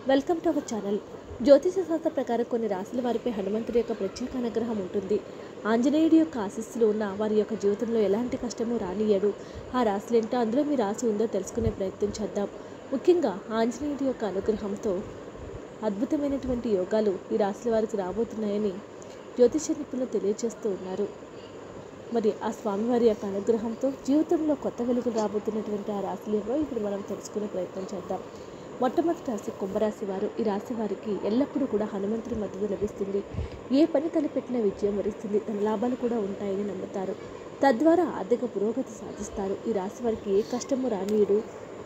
welcome to our channel జ్యోతిష శాస్త్ర ప్రకారం కొన్ని రాశుల వారిపై హనుమంతుడి యొక్క ప్రత్యేక అనుగ్రహం ఉంటుంది ఆంజనేయుడి యొక్క ఆశీస్సులు ఉన్న వారి యొక్క జీవితంలో ఎలాంటి కష్టమూ రానియడు ఆ రాశులు ఏంటో అందులో మీ రాశి ఉందో తెలుసుకునే ప్రయత్నం చేద్దాం ముఖ్యంగా ఆంజనేయుడి యొక్క అనుగ్రహంతో అద్భుతమైనటువంటి యోగాలు ఈ రాశుల వారికి రాబోతున్నాయని జ్యోతిష నిపుణులు తెలియజేస్తూ ఉన్నారు మరి ఆ స్వామివారి యొక్క అనుగ్రహంతో జీవితంలో కొత్త వెలుగులు రాబోతున్నటువంటి ఆ రాశులు ఏవో ఇప్పుడు మనం తెలుసుకునే ప్రయత్నం చేద్దాం మొట్టమొదటి రాశి కుంభరాశి వారు ఈ రాశి వారికి ఎల్లప్పుడూ కూడా హనుమంతుడి మద్దతు లభిస్తుంది ఏ పని తలపెట్టిన విజయం వరిస్తుంది తన లాభాలు కూడా ఉంటాయని నమ్ముతారు తద్వారా ఆర్థిక పురోగతి సాధిస్తారు ఈ రాశి వారికి ఏ కష్టము రానియుడు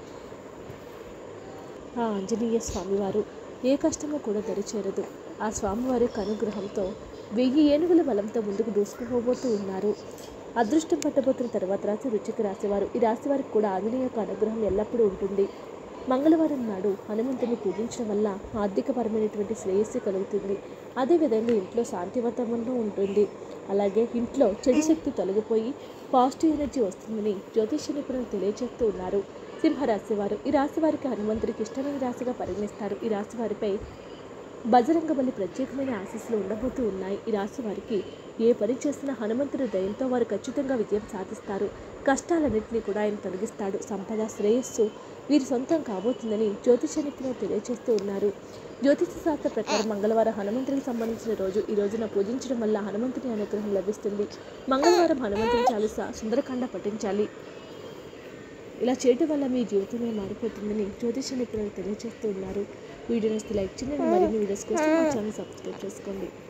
ఆ ఆంజనేయ స్వామివారు ఏ కష్టము కూడా దరిచేరదు ఆ స్వామివారి యొక్క అనుగ్రహంతో వెయ్యి ఏనుగుల బలంతో ముందుకు దూసుకుపోబోతూ ఉన్నారు అదృష్టం పట్టబోతున్న తర్వాత రాశి రుచికి రాసేవారు ఈ రాశి వారికి కూడా ఆంజనేయ యొక్క అనుగ్రహం ఎల్లప్పుడూ ఉంటుంది మంగళవారం నాడు హనుమంతుని పూజించడం వల్ల ఆర్థికపరమైనటువంటి శ్రేయస్సు కలుగుతుంది అదేవిధంగా ఇంట్లో శాంతి వాతావరణం ఉంటుంది అలాగే ఇంట్లో చెడు శక్తి తొలగిపోయి పాజిటివ్ ఎనర్జీ వస్తుందని జ్యోతిష నిపుణులు తెలియజేస్తూ ఉన్నారు సింహరాశి వారు ఈ రాశి వారికి హనుమంతుడికి ఇష్టమైన రాశిగా పరిగణిస్తారు ఈ రాశి వారిపై బజరంగ బలి ప్రత్యేకమైన ఆశీస్సులు ఉండబోతూ ఉన్నాయి ఈ రాశి వారికి ఏ పని చేసినా హనుమంతుడి దయంతో వారు ఖచ్చితంగా విజయం సాధిస్తారు కష్టాలన్నింటినీ కూడా ఆయన తొలగిస్తాడు సంపద శ్రేయస్సు వీరి సొంతం కాబోతుందని జ్యోతిష నిపుణులు తెలియజేస్తూ ఉన్నారు జ్యోతిష శాస్త్ర ప్రకారం మంగళవారం హనుమంతుడికి సంబంధించిన రోజు ఈ రోజున పూజించడం వల్ల హనుమంతుని అనుగ్రహం లభిస్తుంది మంగళవారం హనుమంతుని చాలీస సుందరకాండ పఠించాలి ఇలా చేయడం వల్ల మీ జీవితమే మారిపోతుందని జ్యోతిష నిపుణులు తెలియజేస్తూ ఉన్నారు వీడియో నచ్చితే లైక్ చేయండి మరిన్ని వీడియోస్ కోసం మా ఛానల్ సబ్స్క్రైబ్ చేసుకోండి